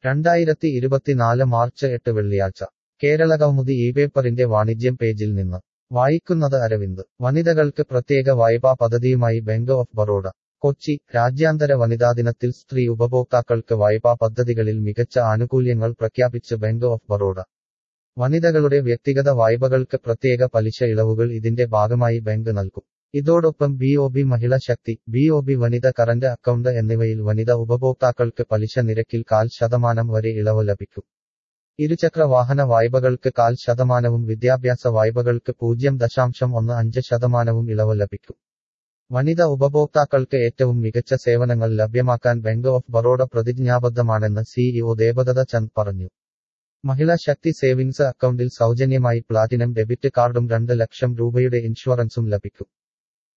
രണ്ടായിരത്തി ഇരുപത്തിനാല് മാർച്ച് എട്ട് വെള്ളിയാഴ്ച കേരളകൗമുദി ഈ പേപ്പറിന്റെ വാണിജ്യം പേജിൽ നിന്ന് വായിക്കുന്നത് അരവിന്ദ് വനിതകൾക്ക് പ്രത്യേക വായ്പാ പദ്ധതിയുമായി ബാങ്ക് ഓഫ് ബറോഡ കൊച്ചി രാജ്യാന്തര വനിതാ ദിനത്തിൽ സ്ത്രീ ഉപഭോക്താക്കൾക്ക് വായ്പാ പദ്ധതികളിൽ മികച്ച ആനുകൂല്യങ്ങൾ പ്രഖ്യാപിച്ച് ബാങ്ക് ഓഫ് ബറോഡ വനിതകളുടെ വ്യക്തിഗത വായ്പകൾക്ക് പ്രത്യേക പലിശ ഇളവുകൾ ഇതിന്റെ ഭാഗമായി ബാങ്ക് നൽകും ഇതോടൊപ്പം B O B Mahila Shakti B O B Vanitha current account എന്നിവയിൽ വനിത ഉപഭോക്താക്കൾക്ക് പലിശ നിരക്കിൽ കാൽ ശതമാനം വരെ ഇളവ് ലഭിക്കും ഇരുചക്ര വാഹന വായ്പകൾക്ക് കാൽ ശതമാനവും വിദ്യാഭ്യാസ വായ്പകൾക്ക് പൂജ്യം ദശാംശം ഒന്ന് അഞ്ച് ശതമാനവും ഇളവ് ലഭിക്കും വനിത ഉപഭോക്താക്കൾക്ക് ഏറ്റവും മികച്ച സേവനങ്ങൾ ലഭ്യമാക്കാൻ ബാങ്ക് ഓഫ് ബറോഡ പ്രതിജ്ഞാബദ്ധമാണെന്ന് സിഇഒ ദേവദത്ത ചന്ദ് പറഞ്ഞു മഹിളാ ശക്തി സേവിങ്സ് അക്കൗണ്ടിൽ സൗജന്യമായി പ്ലാറ്റിനം ഡെബിറ്റ് കാർഡും രണ്ട് ലക്ഷം രൂപയുടെ ഇൻഷുറൻസും ലഭിക്കും